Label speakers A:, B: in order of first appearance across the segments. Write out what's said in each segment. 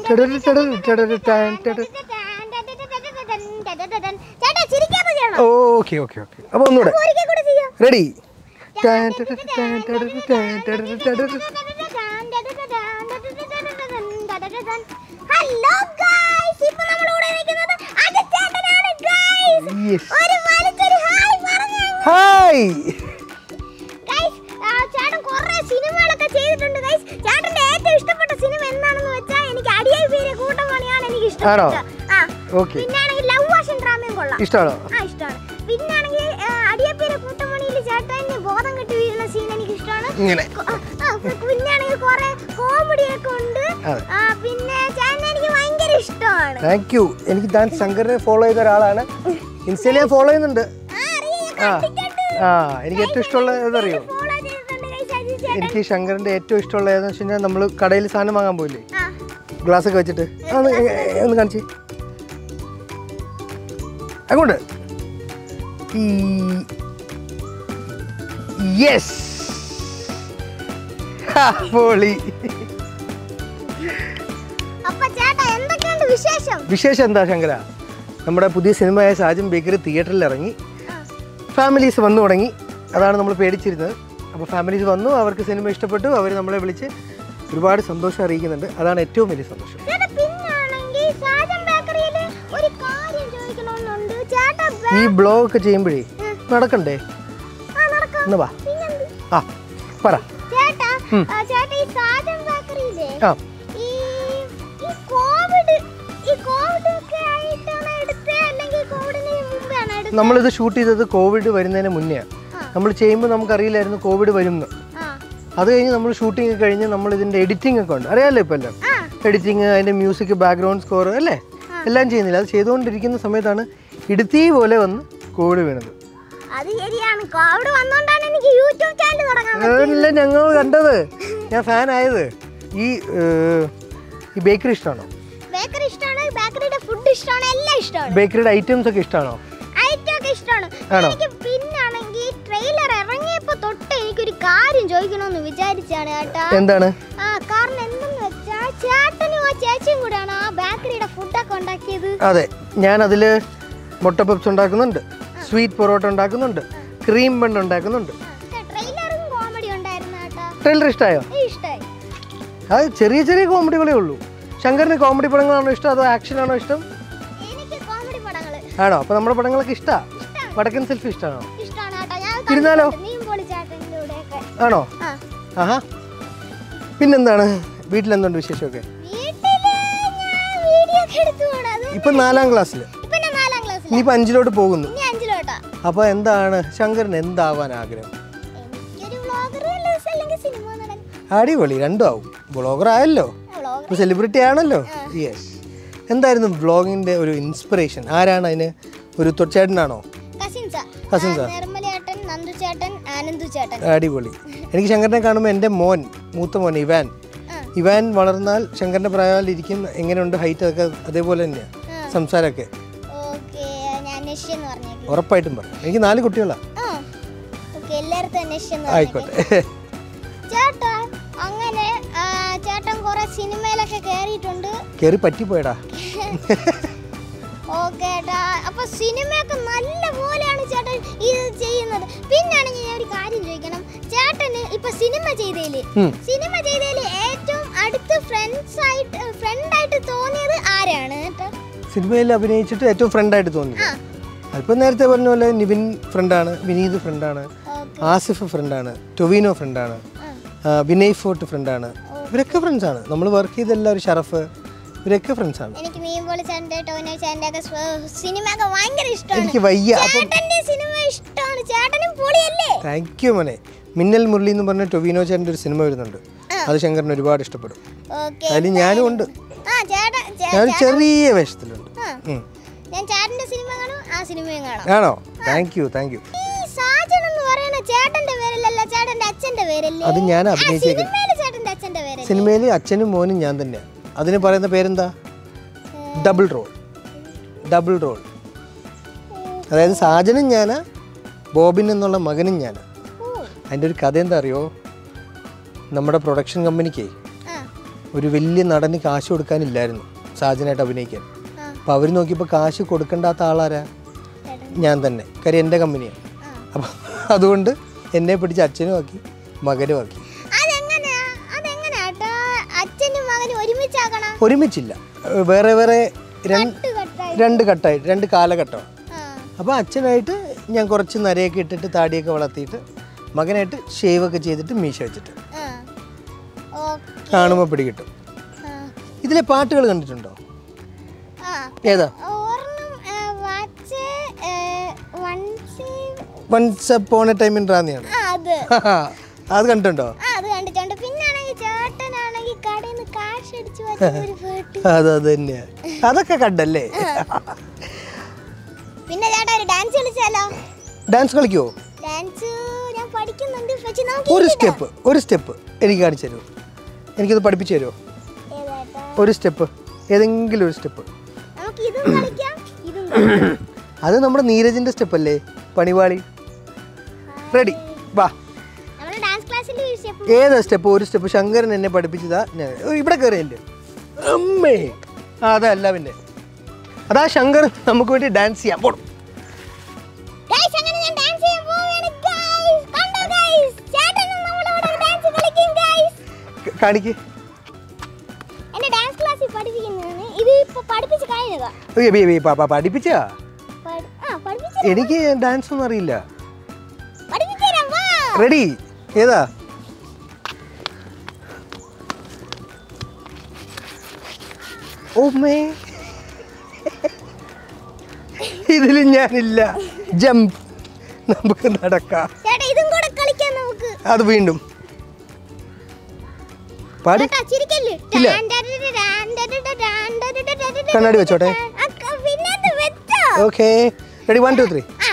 A: ടടരു ടടരു ടടരു ടാൻ ടടരു.
B: ചേട്ടാ ചിരിക്കാതെ ചെയ്യണം
A: ഓക്കെ ഓക്കെ ഓക്കെ അപ്പോൾ ഒന്നുകൂടെ
B: ഒരിക്കൽ കൂടെ ചെയ്യാം
A: റെഡി ടാൻ ടടരു ടാൻ ടടരു ടാൻ ടടരു ടടരു.
B: ഹലോ ഗൈസ് ഇപ്പൊ നമ്മുടെ കൂടെ നിൽക്കുന്നത് അജച്ചേട്ടനാണ് ഗൈസ്
A: Yes.
B: ഒരു വലിച്ചൊരു ഹായ് പറഞ്ഞു
A: ഹായ്
B: ഗൈസ് ചേട്ടൻ കുറെ സിനിമകളൊക്കെ ചെയ്തിട്ടുണ്ട് ഗൈസ് ചേട്ടന്റെ ഏറ്റവും ഇഷ്ടപ്പെട്ട സിനിമ എന്താണെന്ന് വെച്ചാൽ എനിക്ക് അടിയായി പേര് കൂട്ടമണിയാണ് എനിക്ക്
A: ആണോ?
B: ഇഷ്ടപ്പെട്ടത് ആ
A: ഓക്കെ
B: പിന്നാണെങ്കിൽ ലവ് വാഷൻ ഡ്രാമയും കൊള്ളാം
A: ഇഷ്ടമാണോ
B: ആ ഇഷ്ടമാണ് പിന്നാണെങ്കിൽ അടിയപ്പേരെ കൂട്ടമണിയിൽ ചേട്ടന് ബോധം കെട്ടി വീഴുന്ന സീൻ എനിക്ക് ഇഷ്ടമാണ്
A: ഇങ്ങനെ
B: പിന്നാണെങ്കിൽ കുറെ കോമഡി ഒക്കെ ഉണ്ട്
A: അതെ.
B: ആ, പിന്നെ ചേട്ടനെ എനിക്ക് ഭയങ്കര ഇഷ്ടമാണ്
A: താങ്ക് യു എനിക്ക് താൻ ശങ്കറിനെ ഫോളോ ചെയ്ത ഒരാളാണ് ഇൻസ്റ്റയിൽ ഞാൻ ഫോളോ ചെയ്യുന്നുണ്ട്
B: ആ, അറിയാം, ഞാൻ
A: ആ
B: കണ്ടിട്ടുണ്ട്.
A: ആ എനിക്ക് ഏറ്റവും ഇഷ്ടമുള്ള ഏതറിയോ
B: follow ചെയ്തിട്ടുണ്ട് guys, അജി ചേട്ടൻ.
A: എനിക്ക് ശങ്കറിന്റെ ഏറ്റവും ഇഷ്ടമുള്ള ഏതെന്ന് വെച്ച് കഴിഞ്ഞാൽ നമ്മൾ കടയിൽ സാധനം വാങ്ങാൻ പോയില്ലേ
B: ആ,
A: ഗ്ലാസ് ഒക്കെ വെച്ചിട്ട് ആ, ഒന്ന് എ- എ- ഒന്ന് കാണിച്ച് അങ്ങോട്ട് യെസ് പോളി
B: അപ്പൊ ചേട്ടാ എന്തൊക്കെയുണ്ട് വിശേഷം
A: വിശേഷം എന്താ ശങ്കര നമ്മുടെ പുതിയ സിനിമയായ സാജൻ ബേക്കറി തിയേറ്ററിൽ ഇറങ്ങി
B: ആ.
A: ഫാമിലീസ് വന്നു തുടങ്ങി അതാണ് നമ്മൾ പേടിച്ചിരുന്നത് അപ്പോൾ ഫാമിലീസ് വന്നു അവർക്ക് സിനിമ ഇഷ്ടപ്പെട്ടു അവർ നമ്മളെ വിളിച്ച് ഒരുപാട് സന്തോഷം അറിയിക്കുന്നുണ്ട് അതാണ് ഏറ്റവും വലിയ സന്തോഷം
B: ചേട്ടാ പിന്നാണെങ്കിൽ സാജൻ ബേക്കറിയിൽ ഒരു കാര്യം ചോദിക്കണമെന്നുണ്ട് ചേട്ടാ ബേ-
A: ഈ ബ്ലോഗ് ഒക്കെ ചെയ്യുമ്പോഴേ നടക്കണ്ടേ
B: ആ നടക്കാം
A: ഒന്ന് വാ
B: പിന്നെന്ത്
A: ആ പറ
B: ചേട്ടാ ആ, ചേട്ടാ ഈ സാജൻ ബേക്കറിയിലെ
A: ആ
B: ഈ ഈ കോവിഡ് ഈ കോവിഡ് ഒക്കെ ആയിട്ടാണ് എടുത്തത് അല്ലെങ്കിൽ കോവിഡിന് മുമ്പാണ് എടുത്തത്
A: നമ്മളിത് ഷൂട്ട് ചെയ്തത് കോവിഡ് വരുന്നതിന് മുന്നേ
B: ആ.
A: നമ്മൾ ചെയ്യുമ്പോൾ നമുക്കറിയില്ലായിരുന്നു കോവിഡ് വരുമെന്ന്
B: ആ
A: അത് കഴിഞ്ഞ് നമ്മൾ ഷൂട്ടിംഗ് ഒക്കെ കഴിഞ്ഞ് നമ്മൾ ഇതിൻ്റെ എഡിറ്റിംഗ് ഒക്കെ ഉണ്ട് അറിയാമല്ലോ ഇപ്പോൾ എല്ലാം
B: ആ
A: എഡിറ്റിംഗ് അതിൻ്റെ മ്യൂസിക് ബാക്ക്ഗ്രൗണ്ട് സ്കോർ അല്ലേ എല്ലാം ചെയ്യുന്നില്ല അത് ചെയ്തുകൊണ്ടിരിക്കുന്ന സമയത്താണ് ഇടുത്തി പോലെ വന്ന് കോവിഡ് വീണത്
B: അത് ശരിയാണ് കോവിഡ് വന്നോണ്ടാണ് എനിക്ക് യൂട്യൂബ് ചാനൽ തുടങ്ങാൻ
A: അതല്ല ഞങ്ങൾ കണ്ടത് ഞാൻ ഫാൻ ആയത് ഈ ഏർ, ഈ ബേക്കറി ഇഷ്ടമാണോ
B: ബേക്കറി ഇഷ്ടമാണ് ബേക്കറിയുടെ ഫുഡ് ഇഷ്ടമാണ് എല്ലാം ഇഷ്ടമാണ്
A: ബേക്കറിയുടെ ഐറ്റംസ് ഒക്കെ ഇഷ്ടമാണോ
B: ഐറ്റം ഒക്കെ ഇഷ്ടമാണ്
A: ആണോ?
B: എനിക്ക് പിന്നാണെങ്കിൽ ട്രെയിലർ ഇറങ്ങിയപ്പോ തൊട്ട് എനിക്കൊരു കാര്യം ചോദിക്കണമെന്ന് വിചാരിച്ചാണ് ചേട്ടാ
A: എന്താണ്
B: ആ കാരണം എന്തെന്ന് വെച്ചാൽ ചേട്ടനും ആ ചേച്ചിയും കൂടെയാണ് ആ ബേക്കറിയുടെ ഫുഡൊക്കെ ഉണ്ടാക്കിയത്
A: അതെ ഞാൻ അതിൽ മുട്ട പപ്സ് ഉണ്ടാക്കുന്നുണ്ട് സ്വീറ്റ് പൊറോട്ട ഉണ്ടാക്കുന്നുണ്ട് ക്രീം ബണ്ണ് ഉണ്ടാക്കുന്നുണ്ട്
B: ട്രെയിലറും കോമഡി ഉണ്ടായിരുന്നു ചേട്ടാ
A: ട്രെയിലർ ഇഷ്ടമായോ
B: ഇഷ്ടമായി
A: അത് ചെറിയ ചെറിയ കോമഡികളേ ഉള്ളൂ ശങ്കറിന് കോമഡി പടങ്ങളാണോ ഇഷ്ടം അതോ ആക്ഷൻ ആണോ ഇഷ്ടം
B: എനിക്ക് കോമഡി പടങ്ങള്
A: ആണോ അപ്പോൾ നമ്മുടെ പടങ്ങളൊക്കെ ഇഷ്ടമാണ്
B: ഇഷ്ടമാണ്
A: വടക്കൻ സെൽഫി ഇഷ്ടമാണോ
B: ഇഷ്ടമാണ് ചേട്ടാ ഞാൻ
A: ഇരുന്നാലോ?
B: കണ്ടിട്ടുണ്ട്. നീയും പൊളി ചേട്ടൻ്റെ കൂടെയൊക്കെ
A: ആണോ
B: ആ
A: ആഹാ പിന്നെന്താണ് വീട്ടിലെന്തുണ്ട് വിശേഷമൊക്കെ
B: വീട്ടില് ഞാൻ വീഡിയോ ഒക്കെ എടുത്തു പോണത്
A: ഇപ്പം നാലാം ക്ലാസ്സിൽ
B: ഇപ്പൊ ഞാൻ നാലാം ക്ലാസ്സിൽ
A: ഇനിയിപ്പോൾ അഞ്ചിലോട്ട് പോകുന്നു
B: ഇനി അഞ്ചിലോട്ടാ
A: അപ്പോൾ എന്താണ് ശങ്കറിന് എന്താവാൻ ആഗ്രഹം
B: എനിക്കൊരു വ്ളോഗർ അല്ലെങ്കിൽ സിനിമ നടൻ
A: അടിപൊളി രണ്ടും ആവും ബ്ലോഗർ ആയല്ലോ
B: വ്ളോഗർ
A: ഇപ്പോൾ സെലിബ്രിറ്റി ആണല്ലോ യെസ് എന്തായിരുന്നു വ്ളോഗിൻ്റെ ഒരു ഇൻസ്പിറേഷൻ ആരാണ് അതിന് ഒരു തൊച്ചേട്ടനാണോ
B: കസിൻസാ
A: Cousins ആ?
B: നിർമ്മല ചേട്ടൻ നന്ദു ചേട്ടൻ ആനന്ദു ചേട്ടൻ
A: അടിപൊളി എനിക്ക് ശങ്കരനെ കാണുമ്പോൾ എൻ്റെ മോൻ മൂത്ത മോൻ ഇവാൻ
B: ആ.
A: ഇവാൻ വളർന്നാൽ ശങ്കരൻ്റെ പ്രായമാലിരിക്കും എങ്ങനെയുണ്ട് ഹൈറ്റ് ഒക്കെ അതേപോലെ തന്നെയാണ് സംസാരമൊക്കെ
B: ഓക്കെ ഞാൻ അന്വേഷിച്ചെന്ന് പറഞ്ഞേക്കും
A: ഉറപ്പായിട്ടും പറയും എനിക്ക് നാല് കുട്ടികളാണ്
B: ആ ഓക്കെ എല്ലായിടത്തും അന്വേഷിച്ചെന്ന്
A: ആയിക്കോട്ടെ
B: ചേട്ടാ അങ്ങനെ ആ, ചേട്ടൻ കുറെ സിനിമയിലൊക്കെ കയറിയിട്ടുണ്ട്
A: കയറി പറ്റിപ്പോയടാ
B: ഓക്കെ ഏട്ടാ അപ്പൊ സിനിമയൊക്കെ നല്ല പോലെയാണ് ചേട്ടൻ ഇത് ചെയ്യുന്നത് പിന്നാണെങ്കിൽ ഞാൻ ഒരു കാര്യം ചോദിക്കണം ചേട്ടന് ഇപ്പൊ സിനിമ ചെയ്തേല്
A: ഉം.
B: സിനിമ ചെയ്തേല് ഏറ്റവും അടുത്ത് ഫ്രണ്ട്സ് ആയിട്ട് ഫ്രണ്ട് ആയിട്ട് തോന്നിയത് ആരാണ് ഏട്ടാ
A: സിനിമയിൽ അഭിനയിച്ചിട്ട് ഏറ്റവും ഫ്രണ്ടായിട്ട് തോന്നി
B: ആ
A: അതിപ്പോൾ നേരത്തെ പറഞ്ഞ പോലെ നിവിൻ ഫ്രണ്ടാണ് വിനീത് ഫ്രണ്ടാണ്
B: ഓക്കെ
A: ആസിഫ് ഫ്രണ്ടാണ് ടൊവിനോ ഫ്രണ്ടാണ്
B: ആ
A: വിനയ് ഫോർട്ട് ഫ്രണ്ടാണ് ഇവരൊക്കെ ഫ്രണ്ട്സാണ് നമ്മൾ വർക്ക് ചെയ്ത എല്ലാവരും ഷറഫ് ഇവരൊക്കെ ഫ്രണ്ട്സാണ്
B: എനിക്ക് മീൻ പോലെ ചേട്ടൻ്റെ ടോനോ ചേട്ടൻ്റെ ഒക്കെ സിനിമയൊക്കെ ഭയങ്കര ഇഷ്ടമാണ്
A: എനിക്ക് വയ്യ അപ്പം
B: ചേട്ടന്റെ സിനിമ ഇഷ്ടമാണ് ചേട്ടനും പൊളിയല്ലേ
A: താങ്ക് യു മോനെ മിന്നൽ മുരളി എന്ന് പറഞ്ഞ ടൊവിനോ ചേട്ടൻ്റെ ഒരു സിനിമ വരുന്നുണ്ട് അത് ശങ്കറിന് ഒരുപാട് ഇഷ്ടപ്പെടും
B: ഓക്കെ
A: അതിൽ ഞാനും ഉണ്ട്
B: ആ ചേട്ടൻ ചേ-
A: ഞാൻ ചെറിയ വേഷത്തിലുണ്ട്
B: ആ
A: ഉം.
B: ഞാൻ ചേട്ടന്റെ സിനിമ കാണും ആ സിനിമയും കാണാം
A: ആണോ താങ്ക് യു താങ്ക് യു
B: ഈ സാജൻ എന്ന് പറയുന്ന ചേട്ടന്റെ പേരല്ലല്ല ചേട്ടന്റെ അച്ഛന്റെ പേരല്ലേ
A: അത് ഞാൻ അഭിനയിച്ചേക്കുന്നത്
B: സിനിമയില് ചേട്ടന്റെ അച്ഛന്റെ പേരല്ലേ
A: സിനിമയിൽ അച്ഛനും മോനും ഞാൻ തന്നെയാണ് അതിന് പറയുന്ന പേരെന്താ ഡബിൾ റോൾ ഡബിൾ റോൾ അതായത് സാജനും ഞാനാ ബോബിൻ എന്നുള്ള മകനും ഞാനാ
B: ഓ
A: അതിൻ്റെ ഒരു കഥ എന്താ അറിയോ നമ്മുടെ പ്രൊഡക്ഷൻ കമ്പനിക്ക്
B: ആ
A: ഒരു വലിയ നടന് കാശ് കൊടുക്കാനില്ലായിരുന്നു സാജനായിട്ട് അഭിനയിക്കാൻ
B: ആ.
A: അപ്പോൾ അവർ നോക്കിയപ്പോൾ കാശ് കൊടുക്കേണ്ടാത്ത ആളാരാ ഞാൻ തന്നെ കാര്യം എൻ്റെ കമ്പനിയാണ് അപ്പം അതുകൊണ്ട് എന്നെ പിടിച്ച് അച്ഛനും ആക്കി മകനും ആക്കി
B: അതെങ്ങനെയാ അതെങ്ങനെയാ കേട്ടോ അച്ഛനും മകനും ഒരുമിച്ചാക്കണം
A: ഒരുമിച്ചില്ല ഏഹ് വേറെ വേറെ രണ്ട്
B: കട്ട് കട്ടായി
A: രണ്ട് ഘട്ടമായിട്ട് രണ്ട് കാലഘട്ടമാണ്
B: ആ
A: അപ്പോൾ അച്ഛനായിട്ട് ഞാൻ കുറച്ച് നരയൊക്കെ ഇട്ടിട്ട് താടിയൊക്കെ വളർത്തിയിട്ട് മകനായിട്ട് ഷേവ് ഒക്കെ ചെയ്തിട്ട് മീശ വെച്ചിട്ട്
B: ആ ഓക്കെ
A: കാണുമ്പോൾ പിടികിട്ടും
B: ആ
A: ഇതിലെ പാട്ടുകൾ കണ്ടിട്ടുണ്ടോ
B: ആ
A: ഏതാ
B: ഒരെണ്ണം watch once
A: once upon a time in റാന്നിയാണ്
B: ആ അത്
A: അത് കണ്ടിട്ടുണ്ടോ
B: ആ അത് കണ്ടിട്ടുണ്ട് പിന്നാണെങ്കിൽ ചേട്ടനാണെങ്കിൽ കടയിൽ നിന്ന് കാശ് അടിച്ചു വെച്ച ഒരു പാട്ട്
A: അത് അത് തന്നെയാ അതൊക്കെ കണ്ടല്ലേ
B: പിന്നെ ചേട്ടാ ഒരു ഡാൻസ് കളിച്ചാലോ
A: ഡാൻസ് കളിക്കുവോ
B: ഡാൻസ് ഞാൻ പഠിക്കുന്നുണ്ട് പക്ഷെ നമുക്ക്
A: ഒരു സ്റ്റെപ്പ് ഒരു സ്റ്റെപ്പ് എനിക്ക് കാണിച്ചു തരുമോ എനിക്കത് പഠിപ്പിച്ചു തരുമോ
B: ഏതാട്ടാ
A: ഒരു സ്റ്റെപ്പ് ഏതെങ്കിലും ഒരു സ്റ്റെപ്പ്
B: നമുക്ക് ഇതും കളിക്കാം ഇതും കളിക്കാം
A: അത് നമ്മുടെ നീരജിൻ്റെ സ്റ്റെപ്പ് അല്ലേ പണിവാളി റെഡി വാ
B: നമ്മുടെ ഡാൻസ് ക്ലാസ്സിൽ ഒരു സ്റ്റെപ്പ്
A: ഏതാ സ്റ്റെപ്പ് ഒരു സ്റ്റെപ്പ് ശങ്കരൻ എന്നെ പഠിപ്പിച്ചതാ ഞാൻ ഓ, ഇവിടെ കയറിയല്ലേ അമ്മേ ആ അതല്ല പിന്നെ അതാ ശങ്കർ നമുക്ക് വേണ്ടി ഡാൻസ് ചെയ്യാം പോടും
B: ഗൈസ് അങ്ങനെ ഞാൻ ഡാൻസ് ചെയ്യാൻ പോവുകയാണ് ഗൈസ് കണ്ടോ ഗൈസ് ചേട്ടനും നമ്മളോട് ഡാൻസ് കളിക്കും ഗൈസ്
A: കാണിക്ക്
B: എന്റെ ഡാൻസ് ക്ലാസ്സിൽ പഠിപ്പിക്കുന്നതാണ് ഇത് ഇപ്പൊ പഠിപ്പിച്ച് കഴിഞ്ഞതാ
A: ഏയ് ബേ, ബേ, പാ- പാ- പഠിപ്പിച്ചാ
B: പഠി- ആ പഠിപ്പിച്ച്
A: എനിക്ക് ഡാൻസ് ഒന്നും അറിയില്ല
B: പഠിപ്പിച്ചു തരാം വാ
A: റെഡി ഏതാ ഓമേ ഇതിൽ ഞാനില്ല ജമ്പ് നമുക്ക് നടക്കാം
B: ചേട്ടാ ഇതും കൂടെ കളിക്കാം നമുക്ക്
A: അത് വീണ്ടും പാടി
B: ചേട്ടാ ചിരിക്കല്ലേ
A: ഇല്ല. കണ്ണാടി വെച്ചോട്ടെ.
B: ആ, ക- പിന്നെ അത് വെച്ചോ
A: okay ready one two three
B: ആ.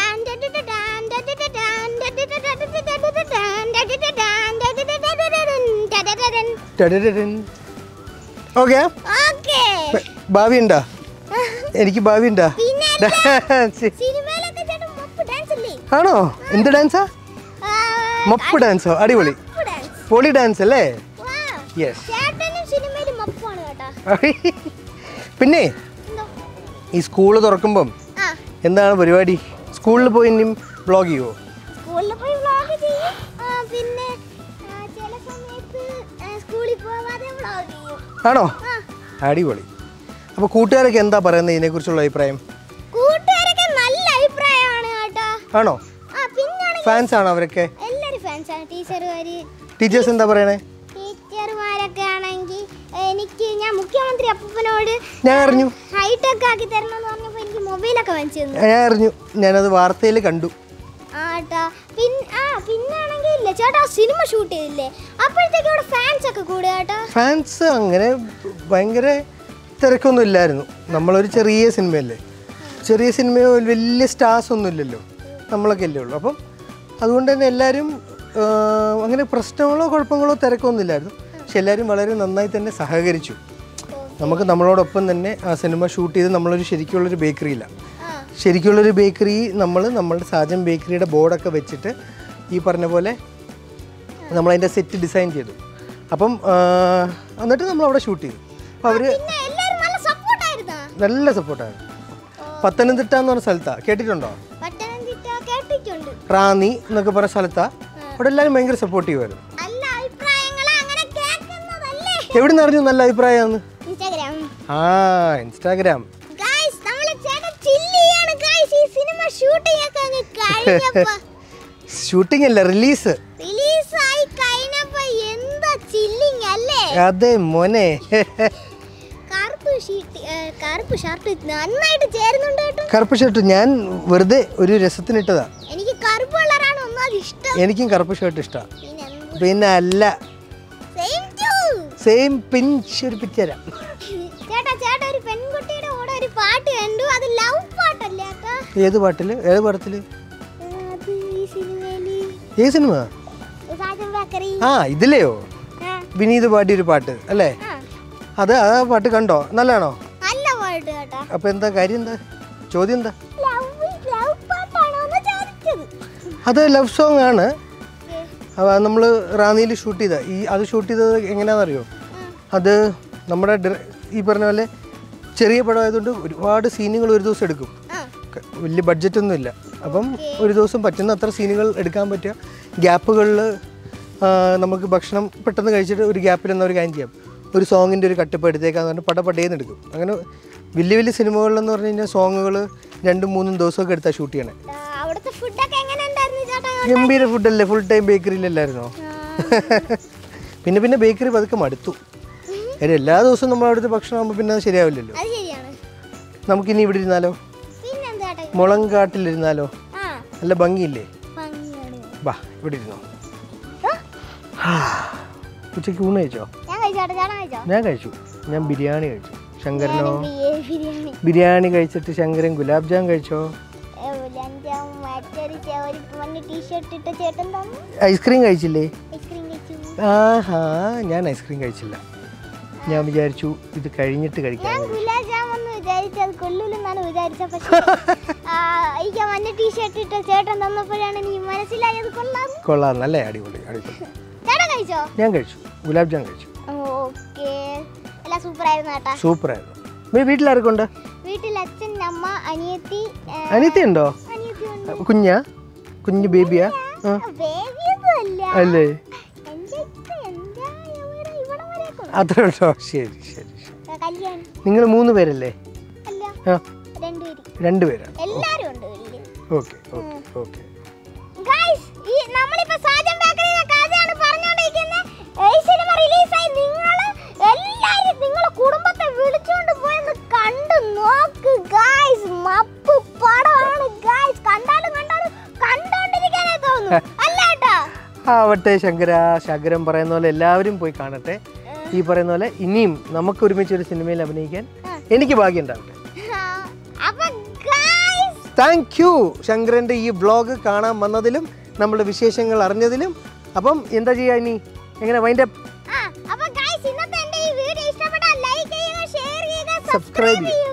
A: Okay
B: okay.
A: ഭാവി ഉണ്ടാ എനിക്ക് ഭാവി ഉണ്ടാ
B: പിന്നെ
A: ഡാൻസ്
B: സിനിമയിലൊക്കെ ചേട്ടൻ മൊപ്പ് ഡാൻസ് അല്ലേ
A: ആണോ എന്ത് ഡാൻസാ
B: ആ,
A: മപ്പ് ഡാൻസോ അടിപൊളി
B: മൊപ്പ് ഡാൻസ്
A: പൊളി ഡാൻസ് അല്ലേ
B: വാ.
A: യെസ്
B: ചേട്ടനും സിനിമയിൽ മൊപ്പാണ് കേട്ടാ
A: പിന്നെ
B: എന്തോ
A: ഈ സ്കൂൾ തുറക്കുമ്പം
B: ആ
A: എന്താണ് പരിപാടി സ്കൂളിൽ പോയി ഇനിയും ബ്ലോഗ് ചെയ്യുമോ
B: സ്കൂളിൽ പോയി വ്ളോഗ് ചെയ്യും ആ, പിന്നെ ആ, ചില സമയത്ത് ആ, സ്കൂളിൽ പോവാതെ വ്ളോഗ് ചെയ്യും
A: ആണോ
B: ആ
A: അടിപൊളി അപ്പോൾ കൂട്ടുകാരൊക്കെ എന്താ പറയുന്നത് ഇതിനെക്കുറിച്ചുള്ള അഭിപ്രായം
B: കൂട്ടുകാരൊക്കെ നല്ല അഭിപ്രായമാണ് കേട്ടോ
A: ആണോ
B: ആ പിന്നാണെങ്കിൽ
A: ഫാൻസ് ആണോ അവരൊക്കെ
B: എല്ലാവരും ഫാൻസാണ് ടീച്ചർമാര്
A: ടീച്ചേഴ്സ് എന്താ പറയണേ
B: ടീച്ചർമാരൊക്കെ ആണെങ്കിൽ എനിക്ക് ഞാൻ മുഖ്യമന്ത്രി അപ്പൂപ്പനോട്
A: ഞാൻ അറിഞ്ഞു
B: ഹൈടെക് ആക്കി തരണമെന്ന് പറഞ്ഞപ്പോൾ എനിക്ക് മൊബൈലൊക്കെ വാങ്ങിച്ചു തന്നു
A: ഞാൻ അറിഞ്ഞു ഞാനത് വാർത്തയിൽ കണ്ടു
B: ആട്ടാ പിൻ ആ പിന്നാണെങ്കിൽ ഇല്ല ചേട്ടാ സിനിമ ഷൂട്ട് ചെയ്തില്ലേ അപ്പോഴത്തേക്ക് ഇവിടെ ഫാൻസ് ഒക്കെ കൂടുക കേട്ടോ
A: ഫാൻസ് അങ്ങനെ ഭയങ്കര തിരക്കൊന്നും ഇല്ലായിരുന്നു നമ്മളൊരു ചെറിയ സിനിമയല്ലേ ചെറിയ സിനിമയോ വലിയ സ്റ്റാർസ് ഒന്നും ഇല്ലല്ലോ നമ്മളൊക്കെ അല്ലേ ഉള്ളൂ അപ്പം അതുകൊണ്ട് തന്നെ എല്ലാവരും ആ, അങ്ങനെ പ്രശ്നങ്ങളോ കുഴപ്പങ്ങളോ തിരക്കൊന്നും ഇല്ലായിരുന്നു പക്ഷെ എല്ലാവരും വളരെ നന്നായി തന്നെ സഹകരിച്ചു നമുക്ക് നമ്മളോടൊപ്പം തന്നെ ആ സിനിമ ഷൂട്ട് ചെയ്ത് നമ്മളൊരു ശരിക്കുള്ളൊരു ബേക്കറിയിലാണ്
B: ആ
A: ശരിക്കുള്ളൊരു ബേക്കറി നമ്മൾ നമ്മളുടെ സാജൻ ബേക്കറിയുടെ ബോർഡൊക്കെ വെച്ചിട്ട് ഈ പറഞ്ഞ പോലെ നമ്മളതിൻ്റെ സെറ്റ് ഡിസൈൻ ചെയ്തു അപ്പം ആ, എന്നിട്ട് നമ്മൾ അവിടെ ഷൂട്ട് ചെയ്തു അപ്പോൾ അവർ
B: പിന്നെ എല്ലാവരും നല്ല സപ്പോർട്ടായിരുന്നാ
A: നല്ല സപ്പോർട്ടാണ് പത്തനംതിട്ട എന്ന് പറഞ്ഞ സ്ഥലത്താണ് കേട്ടിട്ടുണ്ടോ
B: പത്തനംതിട്ട കേട്ടിട്ടുണ്ട്
A: റാന്നി എന്നൊക്കെ പറഞ്ഞ സ്ഥലത്താണ് അവിടെ എല്ലാവരും ഭയങ്കര സപ്പോർട്ടീവായിരുന്നു
B: നല്ല അഭിപ്രായങ്ങൾ അങ്ങനെ കേൾക്കുന്നതല്ലേ
A: എവിടെ നിന്ന് അറിഞ്ഞു നല്ല അഭിപ്രായമാണ്
B: ഇൻസ്റ്റാഗ്രാം
A: ആ ഇൻസ്റ്റാഗ്രാം
B: ഗൈസ് നമ്മളെ ചേട്ടൻ ചില്ല് ചെയ്യാണ് ഗൈസ് ഈ സിനിമ ഷൂട്ടിംഗ് ഒക്കെ അങ്ങ് കഴിഞ്ഞപ്പോ
A: ഷൂട്ടിംഗ് അല്ല റിലീസ്
B: റിലീസ് ആയി കഴിഞ്ഞപ്പോ എന്താ ചില്ലിങ് അല്ലേ
A: അതെ മോനെ
B: കറുപ്പ് ഷീട്ട് കറുപ്പ് ഷർട്ട് നന്നായിട്ട് ചേരുന്നുണ്ട് കേട്ടോ
A: കറുപ്പ് ഷർട്ട് ഞാൻ വെറുതെ ഒരു രസത്തിനിട്ടതാ
B: എനിക്ക് കറുപ്പ് കളറാണ് ഒന്നാമത് ഇഷ്ടം
A: എനിക്കും കറുപ്പ് ഷർട്ട് ഇഷ്ടമാണ്
B: പിന്നെ
A: പിന്നെ അല്ല
B: സെയിം ടു
A: സെയിം പിഞ്ച് ഒരു പിക്ചരാ
B: ചേട്ടാ ചേട്ടാ ഒരു പെൺകുട്ടിയുടെ കൂടെ ഒരു പാട്ട് കണ്ടു അത് ലവ് പാട്ടല്ലേ ചേട്ടാ
A: ഏത് പാട്ടിൽ ഏത് പടത്തിൽ
B: അത് ഈ സിനിമയില്
A: ഏത് സിനിമ
B: സാജൻ ബേക്കറി
A: ആ ഇതിലെയോ
B: ആ
A: വിനീത് പാടിയ ഒരു പാട്ട് അല്ലേ
B: ആ
A: അത് ആ പാട്ട് കണ്ടോ നല്ലതാണോ
B: നല്ല പാട്ട് കേട്ടാ
A: അപ്പോൾ എന്താ കാര്യം എന്താ ചോദ്യം എന്താ
B: ലവ് ലവ് പാട്ടാണോ എന്ന് ചോദിച്ചത്
A: അത് ലവ് സോങ് ആണ് നമ്മൾ റാന്നിയിൽ ഷൂട്ട് ചെയ്ത ഈ അത് ഷൂട്ട് ചെയ്തത് എങ്ങനെയാണെന്നറിയോ അത് നമ്മുടെ ഡി- ഈ പറഞ്ഞ പോലെ ചെറിയ പടം ആയതുകൊണ്ട് ഒരുപാട് സീനുകൾ ഒരു ദിവസം എടുക്കും
B: ആ
A: ക- വലിയ ബഡ്ജറ്റൊന്നും ഇല്ല അപ്പം ഒരു ദിവസം പറ്റുന്ന അത്ര സീനുകൾ എടുക്കാൻ പറ്റുക ഗ്യാപ്പുകളിൽ നമുക്ക് ഭക്ഷണം പെട്ടെന്ന് കഴിച്ചിട്ട് ഒരു ഗ്യാപ്പിൽ എന്നാൽ ഒരു കാര്യം ചെയ്യാം ഒരു സോങ്ങിൻ്റെ ഒരു കട്ടിപ്പ് എടുത്തേക്കാന്ന് പറഞ്ഞാൽ പട പടേന്ന് എടുക്കും അങ്ങനെ വലിയ വലിയ സിനിമകളിലെന്ന് പറഞ്ഞു കഴിഞ്ഞാൽ സോങ്ങുകൾ രണ്ടും മൂന്നും ദിവസമൊക്കെ എടുത്താൽ ഷൂട്ട് ചെയ്യണേ
B: ആ, അവിടുത്തെ ഫുഡൊക്കെ എങ്ങനെ ഉണ്ടായിരുന്നു ചേട്ടാ
A: ഗംഭീര ഫുഡല്ലേ ഫുൾ ടൈം ബേക്കറിയിലല്ലായിരുന്നോ പിന്നെ പിന്നെ ബേക്കറി പതുക്കെ മടുത്തു കാര്യം എല്ലാ ദിവസവും നമ്മൾ അവിടുത്തെ ഭക്ഷണം ആകുമ്പോൾ പിന്നെ അത് ശരിയാവില്ലല്ലോ
B: അത് ശരിയാണ്
A: നമുക്കിനി ഇവിടെ ഇരുന്നാലോ
B: പിന്നെന്താ ചേട്ടാ
A: മുളങ്കാട്ടിലിരുന്നാലോ
B: ആ
A: നല്ല ഭംഗിയില്ലേ
B: ഭംഗിയാണ്
A: വാ ഇവിടെ ഇരുന്നോ
B: ആ,
A: ഉച്ചയ്ക്ക് ഊണ് കഴിച്ചോ
B: ഞാൻ കഴിച്ചോ ചേട്ടാ ചേട്ടൻ കഴിച്ചോ
A: ഞാൻ കഴിച്ചു ഞാൻ ബിരിയാണി കഴിച്ചു ശങ്കരനോ
B: ബിരിയാണി ബിരിയാണി
A: ബിരിയാണി കഴിച്ചിട്ട് ശങ്കരൻ ഗുലാബ് ജാം കഴിച്ചോ
B: ഏ, ലഞ്ചാവും മറ്റൊരു ചെ- ഒരു മഞ്ഞ ടീഷർട്ട് ഇട്ട ചേട്ടൻ തന്നു
A: ഐസ്ക്രീം കഴിച്ചില്ലേ
B: ഐസ്ക്രീം കഴിച്ചു
A: ആഹാ ഞാൻ ഐസ്ക്രീം കഴിച്ചില്ല ഞാൻ വിചാരിച്ചു ഇത് കഴിഞ്ഞിട്ട് കഴിക്കാം
B: ഞാൻ ഗുലാബ് ജാമെന്ന് വിചാരിച്ചു അത് കൊള്ളൂലെന്നാണ് വിചാരിച്ചത് പക്ഷേ ആ, എനിക്ക് ആ മഞ്ഞ ടീഷർട്ട് ഇട്ട ചേട്ടൻ തന്നപ്പോഴാണ് എനിക്ക് മനസ്സിലായത് കൊള്ളാം
A: കൊള്ളാം നല്ല അടിപൊളി അടിപൊളി
B: ചേട്ടൻ കഴിച്ചോ
A: ഞാൻ കഴിച്ചു ഗുലാബ് ജാം കഴിച്ചു
B: ഓക്കെ എല്ലാം സൂപ്പർ ആയിരുന്നു ചേട്ടാ
A: സൂപ്പറായിരുന്നു വീ വീട്ടിലാരൊക്കെ ഉണ്ട്
B: വീട്ടിൽ അച്ഛൻ അമ്മ അനിയത്തി ഏ,
A: അനിയത്തി ഉണ്ടോ
B: അനിയത്തി ഉണ്ട്
A: കുഞ്ഞാ കുഞ്ഞു ബേബിയാ ആ
B: ബേബിയൊന്നും അല്ല
A: അല്ലേ
B: എൻ്റെ ഇക്ക എൻ്റെ ഇവിടെ ഇവിടെ വരെയൊക്കെ ഉണ്ട്.
A: അത്ര ഉണ്ടോ ശരി ശരി ശരി
B: ആ, കല്യാണം
A: നിങ്ങൾ മൂന്ന് പേരല്ലേ
B: അല്ല
A: ആ
B: രണ്ടുപേര്
A: രണ്ടുപേരാണ്
B: എല്ലാരും ഉണ്ട് വീട്ടില്
A: ഓക്കെ ഓക്കെ ഓക്കെ
B: ഗൈസ് ഈ നമ്മളിപ്പോ സാജൻ ബേക്കറിയിലെ കഥയാണ് പറഞ്ഞുകൊണ്ടിരിക്കുന്നത് ഈ സിനിമ റിലീസായി നിങ്ങൾ എല്ലാരും നിങ്ങളെ കുടുംബത്തെ വിളിച്ചുകൊണ്ട് പോയെന്ന് കണ്ടു നോക്ക് ഗൈസ് മപ്പ് പടമാണ് ഗൈസ് കണ്ടാലും കണ്ടാലും കണ്ടോണ്ടിരിക്കാനേ തോന്നുന്നു അല്ല കേട്ടോ
A: ആവട്ടെ ശങ്കര ശങ്കരൻ പറയുന്ന പോലെ എല്ലാവരും പോയി കാണട്ടെ ഈ പറയുന്ന പോലെ ഇനിയും നമുക്ക് ഒരുമിച്ച് ഒരു സിനിമയിൽ അഭിനയിക്കാൻ എനിക്ക് ഭാഗ്യം ഉണ്ടാവട്ടെ
B: അപ്പൊ ഗൈസ്
A: താങ്ക് യു ശങ്കരൻ്റെ ഈ വ്ളോഗ് കാണാൻ വന്നതിലും നമ്മുടെ വിശേഷങ്ങൾ അറിഞ്ഞതിലും അപ്പം എന്താ ചെയ്യുക ഇനി എങ്ങനെ വൈൻഡപ്പ്
B: ആ അപ്പൊ ഗൈസ് ഇന്നത്തെ എന്റെ ഈ വീഡിയോ ഇഷ്ടപ്പെട്ടാൽ ലൈക്ക് ചെയ്യുക ഷെയർ ചെയ്യുക
A: സബ്സ്ക്രൈബ് ചെയ്യുക